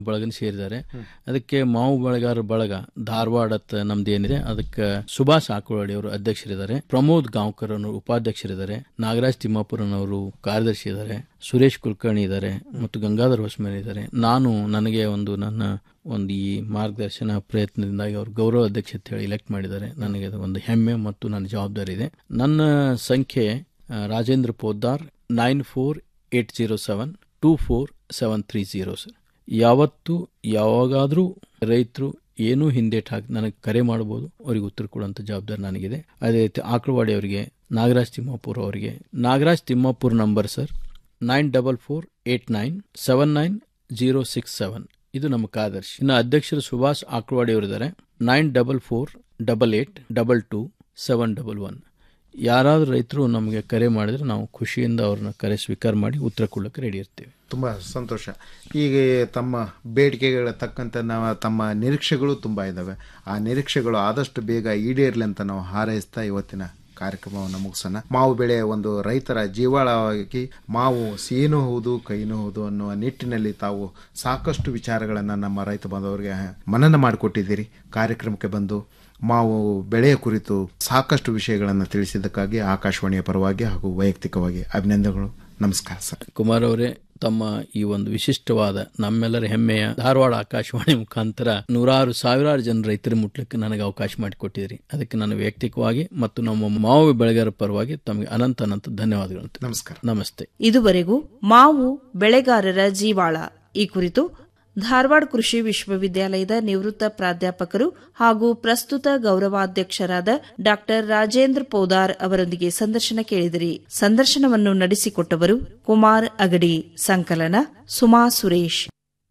ಬಳಗನ ಸೇರಿದ್ದಾರೆ ಅದಕ್ಕೆ ಮಾವು ಬೆಳೆಗಾರರ ಬಳಗ ಧಾರವಾಡತ್ ನಮ್ದು ಏನಿದೆ ಅದಕ್ಕೆ ಸುಭಾಷ್ ಆಕುಳವಾಡಿ ಅವರು ಅಧ್ಯಕ್ಷರಿದ್ದಾರೆ ಪ್ರಮೋದ್ ಗಾಂವ್ಕರ್ ಅವರು ಉಪಾಧ್ಯಕ್ಷರಿದ್ದಾರೆ ನಾಗರಾಜ್ ತಿಮ್ಮಾಪುರನವರು ಕಾರ್ಯದರ್ಶಿ ಇದ್ದಾರೆ ಸುರೇಶ್ ಕುಲಕರ್ಣಿ ಇದ್ದಾರೆ ಮತ್ತು ಗಂಗಾಧರ್ ಹೊಸಮೇಲೆ ಇದ್ದಾರೆ ನಾನು ನನಗೆ ಒಂದು ನನ್ನ ಒಂದು ಈ ಮಾರ್ಗದರ್ಶನ ಪ್ರಯತ್ನದಿಂದಾಗಿ ಅವರು ಗೌರವ ಅಧ್ಯಕ್ಷ ಅಂತ ಹೇಳಿ ಎಲೆಕ್ಟ್ ಮಾಡಿದ್ದಾರೆ ನನಗೆ ಅದು ಒಂದು ಹೆಮ್ಮೆ ಮತ್ತು ನನ್ನ ಜವಾಬ್ದಾರಿ ಇದೆ ನನ್ನ ಸಂಖ್ಯೆ ಆ, Rajendra Poddar nine four eight zero seven two four seven three zero sir ಯಾವತ್ತು ಯಾವಾಗಾದರೂ ರೈತರು ಏನೂ ಹಿಂದೇಟ್ ಹಾಕಿ ನನಗೆ ಕರೆ ಮಾಡ್ಬೋದು ಅವ್ರಿಗೆ ಉತ್ತರ ಕೊಡುವಂಥ ಜವಾಬ್ದಾರಿ ನನಗಿದೆ ಅದೇ ರೀತಿ ಆಕಳವಾಡಿ ಅವರಿಗೆ ನಾಗರಾಜ್ ತಿಮ್ಮಾಪುರ್ ಅವರಿಗೆ Nagaraj Thimmapur number sir nine double four eight nine seven nine zero six seven ಇದು ನಮ್ಮ ಕಾರ್ಯದರ್ಶಿ ಇನ್ನು ಅಧ್ಯಕ್ಷರು ಸುಭಾಷ್ ಆಕ್ಳವಾಡಿ ಅವರಿದ್ದಾರೆ nine double four double eight double two seven double one ಯಾರಾದರೂ ರೈತರು ನಮಗೆ ಕರೆ ಮಾಡಿದ್ರೆ ನಾವು ಖುಷಿಯಿಂದ ಅವ್ರನ್ನ ಕರೆ ಸ್ವೀಕಾರ ಮಾಡಿ ಉತ್ತರ ಕೊಡೋಕ್ಕೆ ರೆಡಿ ಇರ್ತೀವಿ ತುಂಬ ಸಂತೋಷ ಈಗ ತಮ್ಮ ಬೇಡಿಕೆಗಳ ತಕ್ಕಂತೆ ನಾವು ತಮ್ಮ ನಿರೀಕ್ಷೆಗಳು ತುಂಬ ಇದ್ದಾವೆ ಆ ನಿರೀಕ್ಷೆಗಳು ಆದಷ್ಟು ಬೇಗ ಈಡೇರಲಿ ಅಂತ ನಾವು ಹಾರೈಸ್ತಾ ಇವತ್ತಿನ ಕಾರ್ಯಕ್ರಮವನ್ನು ಮುಗಿಸೋಣ ಮಾವು ಬೆಳೆ ಒಂದು ರೈತರ ಜೀವಾಳವಾಗಿ ಮಾವು ಸಿಹಿನೂ ಹೌದು ಕೈನೂ ಹೌದು ಅನ್ನುವ ನಿಟ್ಟಿನಲ್ಲಿ ತಾವು ಸಾಕಷ್ಟು ವಿಚಾರಗಳನ್ನು ನಮ್ಮ ರೈತ ಬಾಂಧವರಿಗೆ ಮನನ ಮಾಡಿಕೊಟ್ಟಿದ್ದೀರಿ ಕಾರ್ಯಕ್ರಮಕ್ಕೆ ಬಂದು ಮಾವು ಬೆಳೆಯ ಕುರಿತು ಸಾಕಷ್ಟು ವಿಷಯಗಳನ್ನು ತಿಳಿಸಿದ್ದಕ್ಕಾಗಿ ಆಕಾಶವಾಣಿಯ ಪರವಾಗಿ ಹಾಗೂ ವೈಯಕ್ತಿಕವಾಗಿ ಅಭಿನಂದನೆಗಳು ನಮಸ್ಕಾರ ಸರ್ ಕುಮಾರ್ ಅವರೇ ತಮ್ಮ ಈ ಒಂದು ವಿಶಿಷ್ಟವಾದ ನಮ್ಮೆಲ್ಲರ ಹೆಮ್ಮೆಯ ಧಾರವಾಡ ಆಕಾಶವಾಣಿ ಮುಖಾಂತರ ನೂರಾರು ಸಾವಿರಾರು ಜನ ರೈತರ ಮುಟ್ಲಿಕ್ಕೆ ನನಗೆ ಅವಕಾಶ ಮಾಡಿಕೊಟ್ಟಿದ್ರಿ ಅದಕ್ಕೆ ನಾನು ವೈಯಕ್ತಿಕವಾಗಿ ಮತ್ತು ನಮ್ಮ ಮಾವು ಬೆಳೆಗಾರರ ಪರವಾಗಿ ತಮಗೆ ಅನಂತ ಅನಂತ ಧನ್ಯವಾದಗಳು ನಮಸ್ಕಾರ ನಮಸ್ತೆ ಇದುವರೆಗೂ ಮಾವು ಬೆಳೆಗಾರರ ಜೀವಾಳ ಈ ಕುರಿತು ಧಾರವಾಡ ಕೃಷಿ ವಿಶ್ವವಿದ್ಯಾಲಯದ ನಿವೃತ್ತ ಪ್ರಾಧ್ಯಾಪಕರು ಹಾಗೂ ಪ್ರಸ್ತುತ ಗೌರವಾಧ್ಯಕ್ಷರಾದ ಡಾ ರಾಜೇಂದ್ರ ಪೋದಾರ್ ಅವರೊಂದಿಗೆ ಸಂದರ್ಶನ ಕೇಳಿದಿರಿ ಸಂದರ್ಶನವನ್ನು ನಡೆಸಿಕೊಟ್ಟವರು ಕುಮಾರ್ ಅಗಡಿ ಸಂಕಲನ ಸುಮಾ ಸುರೇಶ್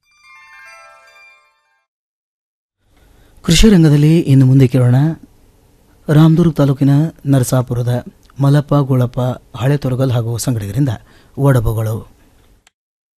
ಕೃಷಿ ರಂಗದಲ್ಲಿ ಇನ್ನು ಮುಂದೆ ಕೇಳೋಣ ರಾಮದುರ್ಗ ತಾಲೂಕಿನ ನರಸಾಪುರದ ಮಲಪ ಗುಳಪ ಹಳೆ ತೊರಗಲ್ ಹಾಗೂ ಸಂಗಡಿಗರಿಂದ ಒಡಬುಗಳು